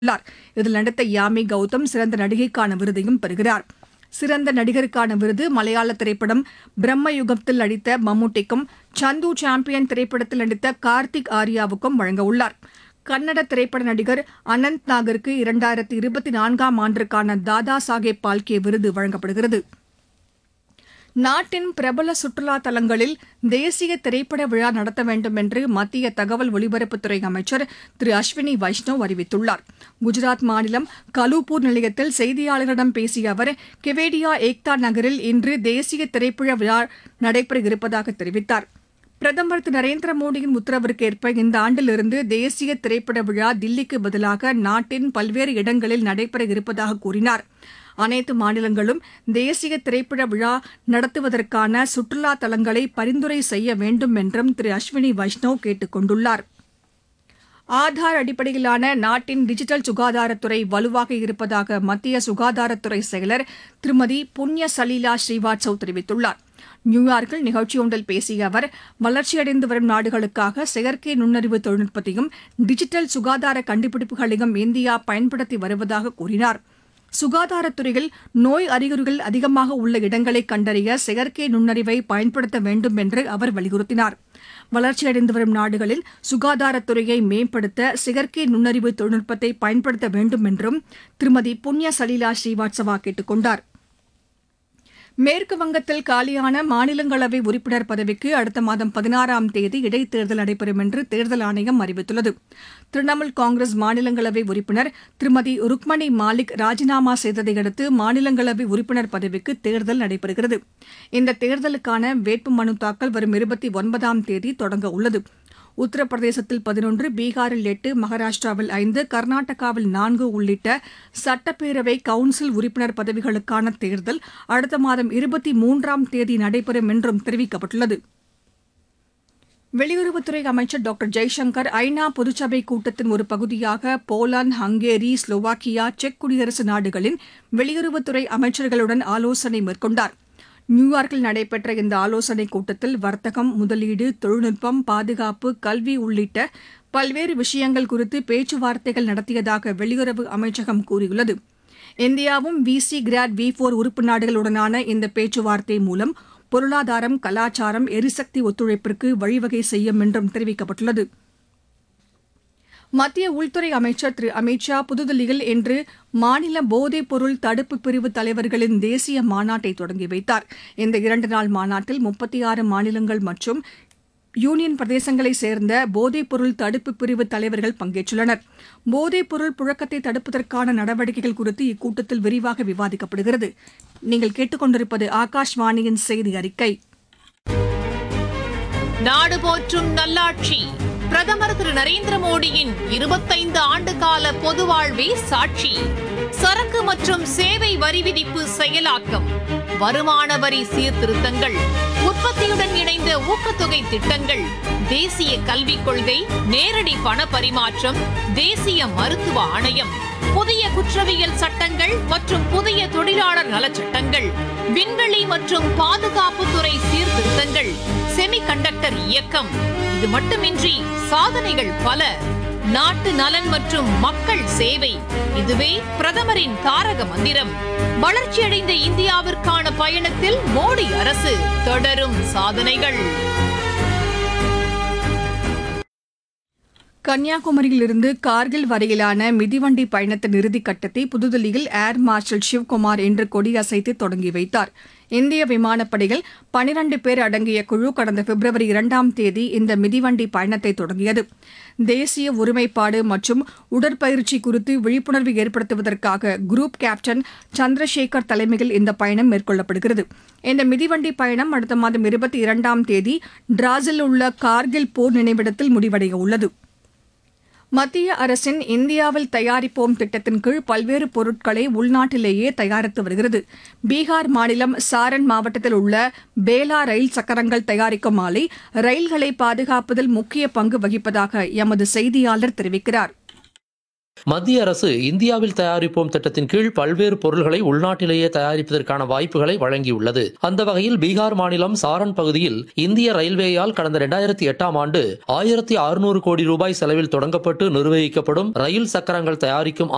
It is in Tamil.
உள்ளார் இதில் நடித்த யாமி கௌதம் சிறந்த நடிகைக்கான விருதையும் பெறுகிறார் சிறந்த நடிகருக்கான விருது மலையாள திரைப்படம் பிரம்ம யுகத்தில் நடித்த மம்முட்டிக்கும் சந்து சாம்பியன் திரைப்படத்தில் நடித்த கார்த்திக் ஆர்யாவுக்கும் வழங்க உள்ளார் கன்னட திரைப்பட நடிகர் அனந்த் நாகருக்கு இரண்டாயிரத்தி இருபத்தி நான்காம் ஆண்டிற்கான தாதா சாஹேப் பால்கே விருது வழங்கப்படுகிறது நாட்டின் பிரபல சுற்றுலா தலங்களில் தேசிய திரைப்பட விழா நடத்த வேண்டும் என்று மத்திய தகவல் ஒலிபரப்புத்துறை அமைச்சர் திரு அஸ்வினி வைஷ்ணவ் அறிவித்துள்ளார் குஜராத் மாநிலம் கலூப்பூர் நிலையத்தில் செய்தியாளர்களிடம் பேசிய அவர் கெவேடியா ஏக்தா நகரில் இன்று தேசிய திரைப்பட விழா நடைபெற இருப்பதாக தெரிவித்தார் பிரதமர் திரு நரேந்திர மோடியின் உத்தரவிற்கேற்ப இந்த ஆண்டிலிருந்து தேசிய திரைப்பட விழா தில்லிக்கு பதிலாக நாட்டின் பல்வேறு இடங்களில் நடைபெற இருப்பதாக கூறினார் அனைத்து மாநிலங்களும் தேசிய திரைப்பட விழா நடத்துவதற்கான சுற்றுலா தலங்களை பரிந்துரை செய்ய வேண்டும் என்றும் திரு அஸ்வினி வைஷ்ணவ் கேட்டுக் கொண்டுள்ளார் ஆதார் அடிப்படையிலான நாட்டின் டிஜிட்டல் சுகாதாரத்துறை வலுவாக இருப்பதாக மத்திய சுகாதாரத்துறை செயலர் திருமதி புண்ணிய சலீலா ஸ்ரீவாத்சவ் தெரிவித்துள்ளார் நியூயார்க்கில் நிகழ்ச்சி ஒன்றில் பேசிய அவர் வளர்ச்சியடைந்து வரும் நாடுகளுக்காக செயற்கை நுண்ணறிவு தொழில்நுட்பத்தையும் டிஜிட்டல் சுகாதார கண்டுபிடிப்புகளையும் இந்தியா பயன்படுத்தி வருவதாக கூறினார் சுகாதாரத்துறையில் நோய் அறிகுறிகள் அதிகமாக உள்ள இடங்களை கண்டறிய செயற்கை நுண்ணறிவை பயன்படுத்த வேண்டும் என்று அவர் வலியுறுத்தினார் வளர்ச்சியடைந்து வரும் நாடுகளில் சுகாதாரத்துறையை மேம்படுத்த செயற்கை நுண்ணறிவு தொழில்நுட்பத்தை பயன்படுத்த வேண்டும் என்றும் திருமதி புண்ணிய சலீலா ஸ்ரீவாத்சவா கேட்டுக் கொண்டார் மேற்கு வங்கத்தில் காலியான மாநிலங்களவை உறுப்பினர் பதவிக்கு அடுத்த மாதம் பதினாறாம் தேதி இடைத்தேர்தல் நடைபெறும் என்று தேர்தல் ஆணையம் அறிவித்துள்ளது திரிணாமுல் காங்கிரஸ் மாநிலங்களவை உறுப்பினர் திருமதி ருக்மணி மாலிக் ராஜினாமா செய்ததை அடுத்து மாநிலங்களவை உறுப்பினர் பதவிக்கு தேர்தல் நடைபெறுகிறது இந்த தேர்தலுக்கான வேட்புமனு தாக்கல் வரும் இருபத்தி ஒன்பதாம் தேதி தொடங்க உள்ளது உத்தரப்பிரதேசத்தில் பதினொன்று பீகாரில் எட்டு மகாராஷ்டிராவில் ஐந்து கர்நாடகாவில் நான்கு உள்ளிட்ட சட்டப்பேரவை கவுன்சில் உறுப்பினர் பதவிகளுக்கான தேர்தல் அடுத்த மாதம் இருபத்தி மூன்றாம் தேதி நடைபெறும் என்றும் தெரிவிக்கப்பட்டுள்ளது வெளியுறவுத்துறை அமைச்சர் டாக்டர் ஜெய்சங்கர் ஐநா பொதுச்சபை கூட்டத்தின் ஒரு பகுதியாக போலாந்து ஹங்கேரி ஸ்லோவாக்கியா செக் குடியரசு நாடுகளின் வெளியுறவுத்துறை அமைச்சர்களுடன் ஆலோசனை மேற்கொண்டார் நியூயார்க்கில் நடைபெற்ற இந்த ஆலோசனைக் கூட்டத்தில் வர்த்தகம் முதலீடு தொழில்நுட்பம் பாதுகாப்பு கல்வி உள்ளிட்ட பல்வேறு விஷயங்கள் குறித்து பேச்சுவார்த்தைகள் நடத்தியதாக வெளியுறவு அமைச்சகம் கூறியுள்ளது இந்தியாவும் விசி கிராட் வி போர் உறுப்பு நாடுகளுடனான இந்த பேச்சுவார்த்தை மூலம் பொருளாதாரம் கலாச்சாரம் எரிசக்தி ஒத்துழைப்பிற்கு வழிவகை செய்யும் என்றும் தெரிவிக்கப்பட்டுள்ளது மத்திய உள்துறை அமைச்சர் திரு அமித் ஷா புதுதில்லியில் இன்று மாநில போதைப் பொருள் தடுப்பு பிரிவு தலைவர்களின் தேசிய மாநாட்டை தொடங்கி வைத்தார் இந்த இரண்டு நாள் மாநாட்டில் முப்பத்தி ஆறு மாநிலங்கள் மற்றும் யூனியன் பிரதேசங்களைச் சேர்ந்த போதைப் பொருள் தடுப்பு பிரிவு தலைவர்கள் பங்கேற்றுள்ளனர் போதைப் பொருள் புழக்கத்தை தடுப்பதற்கான நடவடிக்கைகள் குறித்து இக்கூட்டத்தில் விரிவாக விவாதிக்கப்படுகிறது நீங்கள் கேட்டுக்கொண்டிருப்பது ஆகாஷ்வாணியின் செய்தி அறிக்கை நாடு போற்றும் நல்லாட்சி பிரதமர் திரு நரேந்திர மோடியின் இருபத்தைந்து ஆண்டு கால பொது வாழ்வே சாட்சி சரக்கு மற்றும் சேவை வரி விதிப்பு செயலாக்கம் வருமான வரி சீர்திருத்தங்கள் உற்பத்தியுடன் இணைந்த ஊக்கத்தொகை திட்டங்கள் தேசிய கல்விக் கொள்கை நேரடி பண பரிமாற்றம் தேசிய மருத்துவ ஆணையம் புதிய குற்றவியல் சட்டங்கள் மற்றும் புதிய தொழிலாளர் நலச்சட்டங்கள் விண்வெளி மற்றும் பாதுகாப்புத்துறை சீர்திருத்தங்கள் செமிகண்டக்டர் இயக்கம் இது மட்டுமின்றி சாதனைகள் பல நாட்டு நலன் மற்றும் மக்கள் சேவை இதுவே பிரதமரின் தாரக மந்திரம் வளர்ச்சியடைந்த இந்தியாவிற்கான பயணத்தில் மோடி அரசு தொடரும் சாதனைகள் கன்னியாகுமரியிலிருந்து கார்கில் வரையிலான மிதிவண்டி பயணத்தின் இறுதிக் கட்டத்தை புதுதில்லியில் ஏர் மார்ஷல் சிவ்குமார் இன்று கொடியசைத்து தொடங்கி வைத்தார் இந்திய விமானப்படையில் பனிரண்டு பேர் அடங்கிய குழு கடந்த பிப்ரவரி இரண்டாம் தேதி இந்த மிதிவண்டி பயணத்தை தொடங்கியது தேசிய ஒருமைப்பாடு மற்றும் உடற்பயிற்சி குறித்து விழிப்புணர்வு ஏற்படுத்துவதற்காக குரூப் கேப்டன் சந்திரசேகர் தலைமையில் இந்த பயணம் மேற்கொள்ளப்படுகிறது இந்த மிதிவண்டி பயணம் அடுத்த மாதம் இருபத்தி இரண்டாம் தேதி டிராஸில் உள்ள கார்கில் போர் நினைவிடத்தில் முடிவடைய உள்ளது மத்திய அரசின் இந்தியாவில் தயாரிப்போம் திட்டத்தின் கீழ் பல்வேறு பொருட்களை உள்நாட்டிலேயே தயாரித்து வருகிறது பீகார் மாநிலம் சாரன் மாவட்டத்தில் உள்ள பேலா ரயில் சக்கரங்கள் தயாரிக்கும் ஆலை ரயில்களை பாதுகாப்பதில் முக்கிய பங்கு வகிப்பதாக எமது செய்தியாளர் தெரிவிக்கிறார் மத்திய அரசு இந்தியாவில் தயாரிப்போம் திட்டத்தின் கீழ் பல்வேறு பொருள்களை உள்நாட்டிலேயே தயாரிப்பதற்கான வாய்ப்புகளை வழங்கியுள்ளது அந்த வகையில் பீகார் மாநிலம் சாரன் பகுதியில் இந்திய ரயில்வேயால் கடந்த இரண்டாயிரத்தி எட்டாம் ஆண்டு ஆயிரத்தி அறுநூறு கோடி ரூபாய் செலவில் தொடங்கப்பட்டு நிர்வகிக்கப்படும் ரயில் சக்கரங்கள் தயாரிக்கும்